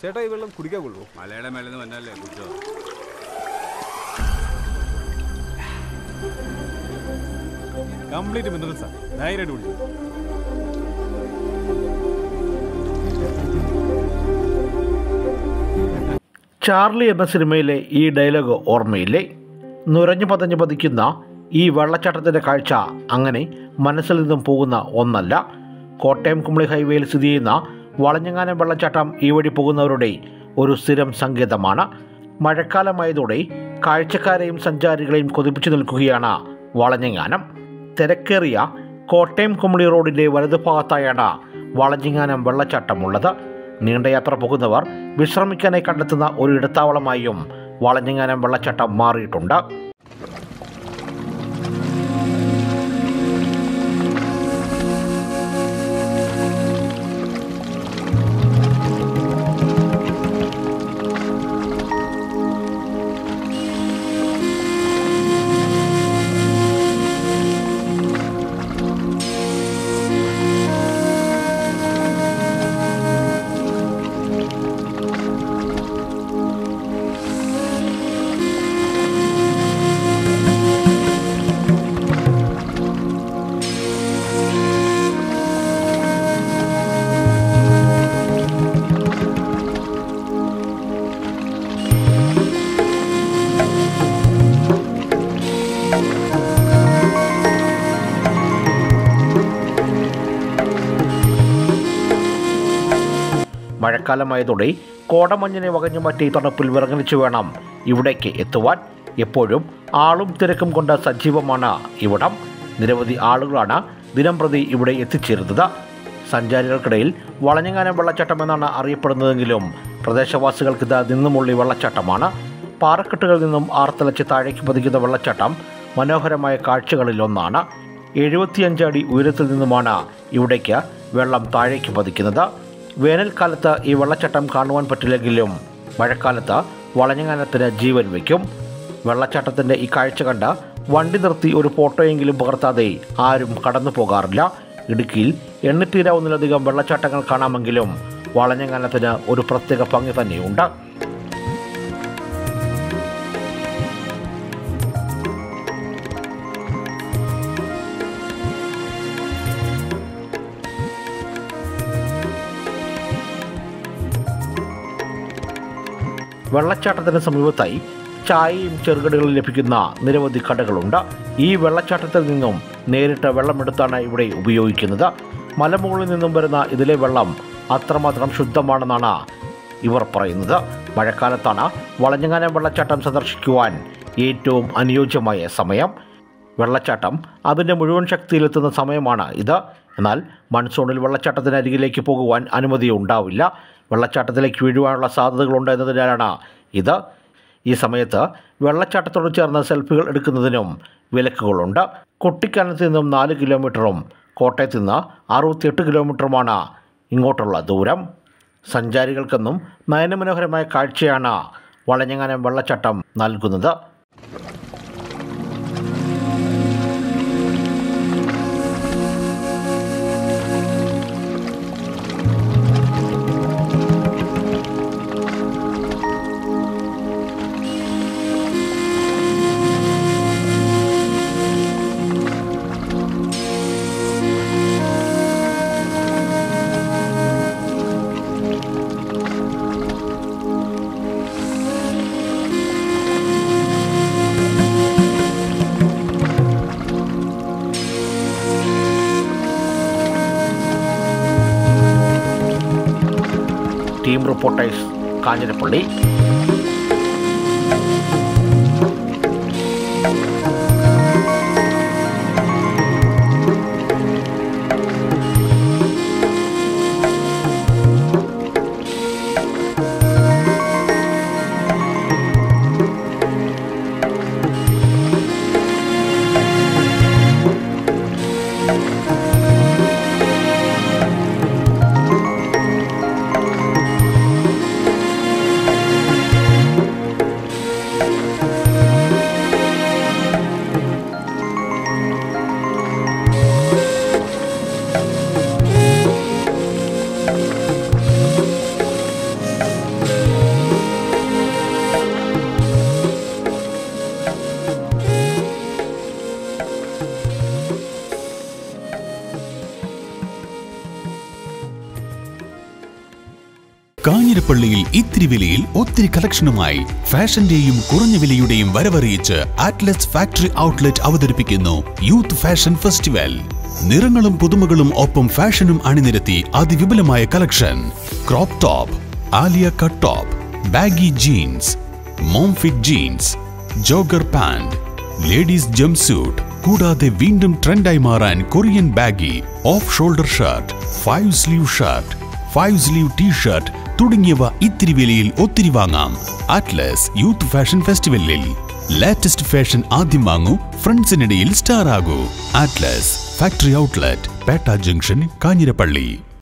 ചേട്ടാ ഈ വെള്ളം കുടിക്കാൻ കൊള്ളുമോ മലയുടെ മേലെ നിന്ന് വന്നല്ലേ കുടിച്ചോ കംപ്ലീറ്റ് മിനറൽസാ ധൈര്യമായിട്ട് കുടിച്ചു ചാർലി എന്ന സിനിമയിലെ ഈ ഡയലോഗ് ഓർമ്മയില്ലേ നുരഞ്ഞു പതഞ്ഞു പതിക്കുന്ന ഈ വെള്ളച്ചാട്ടത്തിൻ്റെ കാഴ്ച അങ്ങനെ മനസ്സിൽ നിന്നും പോകുന്ന ഒന്നല്ല കോട്ടയം കുമളി ഹൈവേയിൽ സ്ഥിതി ചെയ്യുന്ന വളഞ്ഞങ്ങാനം വെള്ളച്ചാട്ടം ഈ വഴി പോകുന്നവരുടെ ഒരു സ്ഥിരം സങ്കേതമാണ് മഴക്കാലമായതോടെ കാഴ്ചക്കാരെയും സഞ്ചാരികളെയും കൊതിപ്പിച്ചു നിൽക്കുകയാണ് വളഞ്ഞങ്ങാനം തിരക്കേറിയ കോട്ടയം കുമളി റോഡിൻ്റെ വലതുഭാഗത്തായാണ് വളഞ്ഞങ്ങാനം വെള്ളച്ചാട്ടമുള്ളത് നീണ്ട യാത്ര പോകുന്നവർ വിശ്രമിക്കാനായി കണ്ടെത്തുന്ന ഒരു ഇടത്താവളമായും വളഞ്ഞങ്ങാനം വെള്ളച്ചാട്ടം മാറിയിട്ടുണ്ട് മഴക്കാലമായതോടെ കോടമഞ്ഞിനെ വകഞ്ഞു മാറ്റി തണുപ്പിൽ വിറങ്ങലിച്ചു വേണം ഇവിടേക്ക് എത്തുവാൻ എപ്പോഴും ആളും തിരക്കും കൊണ്ട് സജീവമാണ് ഇവിടം നിരവധി ആളുകളാണ് ദിനം പ്രതി ഇവിടെ എത്തിച്ചേരുന്നത് സഞ്ചാരികൾക്കിടയിൽ വളഞ്ഞങ്ങാനം വെള്ളച്ചാട്ടം എന്നാണ് അറിയപ്പെടുന്നതെങ്കിലും പ്രദേശവാസികൾക്ക് ഇത് നിന്നുമുള്ളി വെള്ളച്ചാട്ടമാണ് പാറക്കെട്ടുകളിൽ നിന്നും ആർത്തലച്ച് താഴേക്ക് പതിക്കുന്ന വെള്ളച്ചാട്ടം മനോഹരമായ കാഴ്ചകളിലൊന്നാണ് എഴുപത്തിയഞ്ച് അടി ഉയരത്തിൽ നിന്നുമാണ് ഇവിടേക്ക് വെള്ളം താഴേക്ക് പതിക്കുന്നത് വേനൽക്കാലത്ത് ഈ വെള്ളച്ചാട്ടം കാണുവാൻ പറ്റില്ലെങ്കിലും മഴക്കാലത്ത് വളഞ്ഞങ്ങാനത്തിന് ജീവൻ വയ്ക്കും വെള്ളച്ചാട്ടത്തിൻ്റെ ഈ കാഴ്ച കണ്ട് വണ്ടി നിർത്തി ഒരു ഫോട്ടോയെങ്കിലും പകർത്താതെ ആരും കടന്നു പോകാറില്ല ഇടുക്കിയിൽ എണ്ണിത്തീരാവുന്നതിലധികം വെള്ളച്ചാട്ടങ്ങൾ കാണാമെങ്കിലും വളഞ്ഞങ്ങാനത്തിന് ഒരു പ്രത്യേക ഭംഗി തന്നെയുണ്ട് വെള്ളച്ചാട്ടത്തിന് സമീപത്തായി ചായയും ചെറുകടികളും ലഭിക്കുന്ന നിരവധി കടകളുണ്ട് ഈ വെള്ളച്ചാട്ടത്തിൽ നിന്നും നേരിട്ട് വെള്ളമെടുത്താണ് ഇവിടെ ഉപയോഗിക്കുന്നത് മലമുകളിൽ നിന്നും വരുന്ന ഇതിലെ വെള്ളം അത്രമാത്രം ശുദ്ധമാണെന്നാണ് ഇവർ പറയുന്നത് മഴക്കാലത്താണ് വളഞ്ഞങ്ങാനം വെള്ളച്ചാട്ടം സന്ദർശിക്കുവാൻ ഏറ്റവും അനുയോജ്യമായ സമയം വെള്ളച്ചാട്ടം അതിൻ്റെ മുഴുവൻ ശക്തിയിലെത്തുന്ന സമയമാണ് ഇത് എന്നാൽ മൺസൂണിൽ വെള്ളച്ചാട്ടത്തിന് അരികിലേക്ക് പോകുവാൻ അനുമതി ഉണ്ടാവില്ല വെള്ളച്ചാട്ടത്തിലേക്ക് വീഴുവാനുള്ള സാധ്യതകളുണ്ട് എന്നതിനാലാണ് ഇത് ഈ സമയത്ത് വെള്ളച്ചാട്ടത്തോട് ചേർന്ന് സെൽഫികൾ എടുക്കുന്നതിനും വിലക്കുകളുണ്ട് കുട്ടിക്കാനത്ത് നിന്നും നാല് കിലോമീറ്ററും കോട്ടയത്ത് നിന്ന് അറുപത്തിയെട്ട് കിലോമീറ്ററുമാണ് ഇങ്ങോട്ടുള്ള ദൂരം സഞ്ചാരികൾക്കെന്നും നയനമനോഹരമായ കാഴ്ചയാണ് വളഞ്ഞങ്ങാനം വെള്ളച്ചാട്ടം നൽകുന്നത് ടീം റിപ്പോർട്ടേഴ്സ് കാഞ്ഞിരപ്പള്ളി കാഞ്ഞിരപ്പള്ളിയിൽ ഇത്തിരി വിലയിൽ ഒത്തിരി കളക്ഷനുമായി ഫാഷന്റെയും കുറഞ്ഞ വിലയുടെയും വരവറിയിച്ച് ആറ്റ്ലസ് ഫാക്ടറി ഔട്ട്ലെറ്റ് അവതരിപ്പിക്കുന്നു യൂത്ത് ഫാഷൻ ഫെസ്റ്റിവൽ നിറങ്ങളും പുതുമകളും ഒപ്പം ഫാഷനും അണിനിരത്തി അതിവിപുലമായ collection crop top Alia cut top baggy jeans mom fit jeans jogger pant ladies jumpsuit കൂടാതെ വീണ്ടും ട്രെൻഡായി മാറാൻ Korean baggy off shoulder shirt five sleeve shirt five sleeve T shirt തുടങ്ങിയവ ഇത്തിരി വിലയിൽ ഒത്തിരി വാങ്ങാം അറ്റ്ലസ് യൂത്ത് ഫാഷൻ ഫെസ്റ്റിവലിൽ ലേറ്റസ്റ്റ് ഫാഷൻ ആദ്യം വാങ്ങൂ ഫ്രണ്ട്സിനിടയിൽ സ്റ്റാർ ആകൂ Atlas factory outlet Pettah junction Kanjirappally